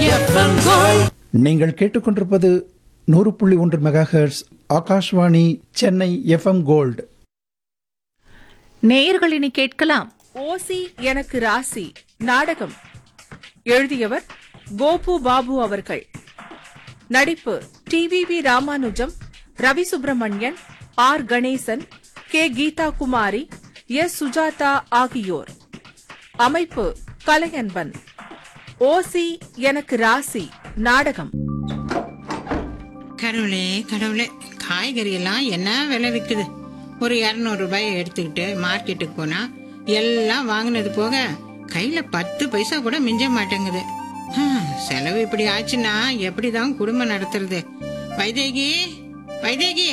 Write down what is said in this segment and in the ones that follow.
FM gold நீங்கள் கேட்டுக்கொண்டிருப்பது நூறு புள்ளி ஒன்று megahertz Akashvani Chennai FM gold நேயர்கள் இனி கேட்கலாம் ஓசி எனக்கு ராசி நாடகம் எழுதியவர் கோபு பாபு அவர்கள் நடிப்பு TVV Ramanujam Ravi Subramanian R Ganesan K Geetha Kumari S Sujatha ஆகியோர் அமைப்பு கலையன்பன் ஓசி எனக்கு ராசி நாடகம் கடவுளே கடவுளே காய்கறி எல்லாம் என்ன விலை விக்குது ஒரு இரநூறு ரூபாயை எடுத்துக்கிட்டு மார்க்கெட்டுக்கு போனா எல்லாம் வாங்கினது போக கையில பத்து பைசா கூட மிஞ்ச மாட்டேங்குது ஹம், செலவு இப்படி ஆச்சுன்னா எப்படிதான் குடும்பம் நடத்துறது வைதேகி வைதேகி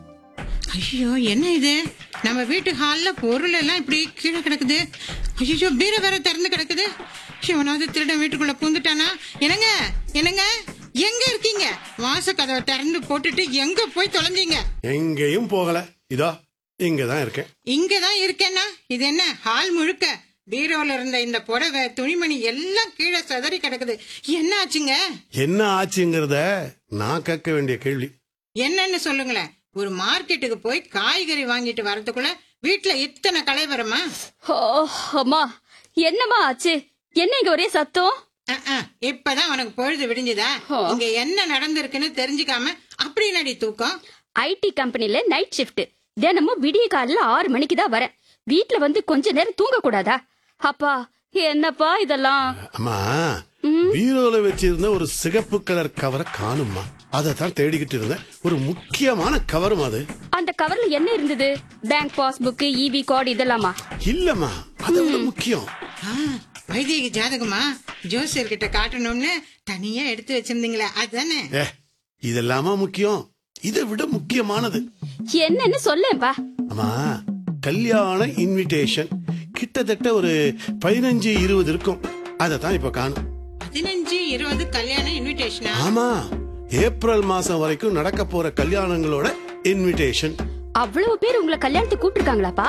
ஐயோ என்ன இது நம்ம வீட்டு ஹால்ல பொருள் எல்லாம் இப்படி கீழே கிடக்குது ஐயோ பீரை வேற திறந்து கிடக்குது இவனாவது திருடன் வீட்டுக்குள்ள பூந்துட்டானா என்னங்க என்னங்க எங்க இருக்கீங்க வாச கதவை திறந்து போட்டுட்டு எங்க போய் தொலைஞ்சீங்க எங்கேயும் போகல இதோ இங்கதான் இருக்கேன் இங்கதான் இருக்கேன்னா இது என்ன ஹால் முழுக்க பீரோல இருந்த இந்த புடவை துணிமணி எல்லாம் கீழே சதறி கிடக்குது என்ன ஆச்சுங்க என்ன ஆச்சுங்கிறத நான் கேட்க வேண்டிய கேள்வி என்னன்னு சொல்லுங்களேன் ஒரு மார்க்கெட்டுக்கு போய் காய்கறி வாங்கிட்டு வரதுக்குள்ள வீட்டுல இத்தனை கலைவரமா ஓ அம்மா என்னம்மா ஆச்சு என்ன இங்க ஒரே சத்தம் அஹ், அஹ், இப்பதான் உனக்கு பொழுது விடிஞ்சுதா ஓ. இங்க என்ன நடந்திருக்குன்னு தெரிஞ்சுக்காம அப்படி நடி தூக்கம் ஐடி கம்பெனில நைட் ஷிஃப்ட் தினமும் விடிய காலையில ஆறு மணிக்கு தான் வரேன் வீட்ல வந்து கொஞ்ச நேரம் தூங்க கூடாதா அப்பா என்னப்பா இதெல்லாம் அம்மா ம். பீரோல வச்சிருந்த ஒரு சிகப்பு கலர் கவரை காணுமா அதை தான் தேடிக்கிட்டு இருந்தேன் ஒரு முக்கியமான கவரும் அது அந்த கவர்ல என்ன இருந்தது பேங்க் பாஸ்புக் இபி கார்டு இதெல்லாமா இல்லம்மா அதை விட முக்கியம் ஆ, வைத்தியகி ஜாதகமா ஜோசியர் கிட்ட காட்டணும்னு தனியா எடுத்து வச்சிருந்தீங்களே அதுதானே ஏ இதெல்லாமா முக்கியம் இதை விட முக்கியமானது என்னன்னு சொல்லேன்பா அம்மா கல்யாண இன்விடேஷன் கிட்டத்தட்ட ஒரு பதினஞ்சு இருபது இருக்கும் அதை தான் இப்ப காணும் பதினஞ்சு இருபது கல்யாண இன்விடேஷனா ஆமா ஏப்ரல் மாசம் வரைக்கும் நடக்க போற கல்யாணங்களோட இன்விடேஷன் அவ்வளவு பேர் உங்களை கல்யாணத்துக்கு கூப்பிட்டுருக்காங்களாப்பா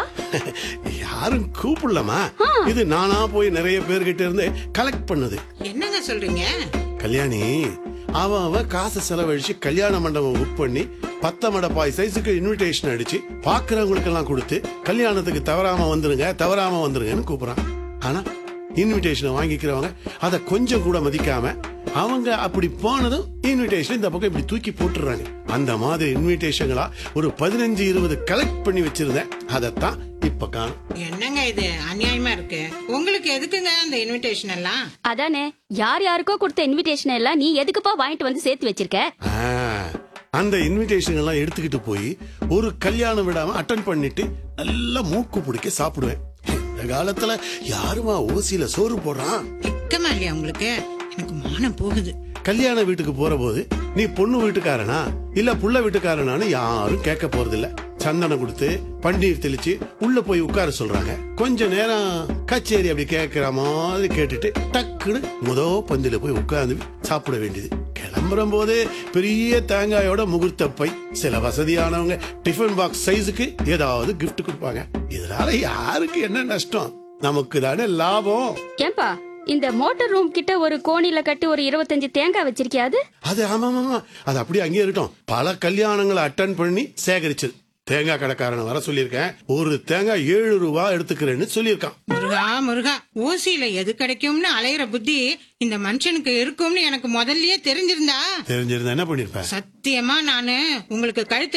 யாரும் கூப்பிடலமா இது நானா போய் நிறைய பேர்கிட்ட இருந்து கலெக்ட் பண்ணுது என்னங்க சொல்றீங்க கல்யாணி அவன் அவன் காசு செலவழிச்சு கல்யாண மண்டபம் புக் பண்ணி பத்த மடப்பாய் சைஸுக்கு இன்விடேஷன் அடிச்சு பாக்குறவங்களுக்கு எல்லாம் கொடுத்து கல்யாணத்துக்கு தவறாம வந்துருங்க தவறாம வந்துருங்கன்னு கூப்பிடுறான் ஆனா இன்விடேஷனை வாங்கிக்கிறவங்க அதை கொஞ்சம் கூட மதிக்காம அவங்க அப்படி போனதும் இன்விடேஷன் இந்த பக்கம் இப்படி தூக்கி போட்டுறாங்க அந்த மாதிரி இன்விடேஷன்களா ஒரு பதினஞ்சு இருபது கலெக்ட் பண்ணி வச்சிருந்தேன் அதைத்தான் இப்ப காணும் என்னங்க இது அநியாயமா இருக்கு உங்களுக்கு எதுக்குங்க அந்த இன்விடேஷன் எல்லாம் அதானே யார் யாருக்கோ கொடுத்த இன்விடேஷன் எல்லாம் நீ எதுக்குப்பா வாங்கிட்டு வந்து சேர்த்து வச்சிருக்க ஆ, அந்த இன்விடேஷன் எல்லாம் எடுத்துக்கிட்டு போய் ஒரு கல்யாணம் விடாம அட்டன் பண்ணிட்டு நல்லா மூக்கு பிடிக்க சாப்பிடுவேன் இந்த காலத்துல யாருமா ஓசியில சோறு போடுறான் வெக்கமா இல்லையா உங்களுக்கு எனக்கு மானம் போகுது கல்யாண வீட்டுக்கு போற போது நீ பொண்ணு வீட்டுக்காரனா இல்ல புள்ள வீட்டுக்காரனான்னு யாரும் கேட்க போறது இல்ல சந்தனம் கொடுத்து பன்னீர் தெளிச்சு உள்ள போய் உட்கார சொல்றாங்க கொஞ்ச நேரம் கச்சேரி அப்படி கேட்கிற மாதிரி கேட்டுட்டு டக்குன்னு முத பந்தில போய் உட்கார்ந்து சாப்பிட வேண்டியது கிளம்புற போது பெரிய தேங்காயோட முகூர்த்த பை சில வசதியானவங்க டிஃபன் பாக்ஸ் சைஸுக்கு ஏதாவது கிஃப்ட் கொடுப்பாங்க இதனால யாருக்கு என்ன நஷ்டம் நமக்கு தானே லாபம் ஏன்பா இந்த மோட்டார் ரூம் கிட்ட ஒரு கோணில கட்டி ஒரு இருபத்தஞ்சு தேங்காய் வச்சிருக்கியாது அது ஆமா ஆமா அது அப்படியே அங்கேயே இருக்கட்டும் பல கல்யாணங்களை அட்டன் பண்ணி சேகரிச்சது தேங்காய் கடைக்காரனை வர சொல்லியிருக்கேன் ஒரு தேங்காய் ஏழு ரூபா எடுத்துக்கிறேன்னு சொல்லியிருக்கான் முருகா முருகா ஓசியில எது கிடைக்கும்னு அலையிற புத்தி இந்த மனுஷனுக்கு இருக்கும்னு எனக்கு முதல்லயே தெரிஞ்சிருந்தா தெரிஞ்சிருந்தா என்ன பண்ணிருப்பேன் சத்தியமா நானு உங்களுக்கு கழுத்து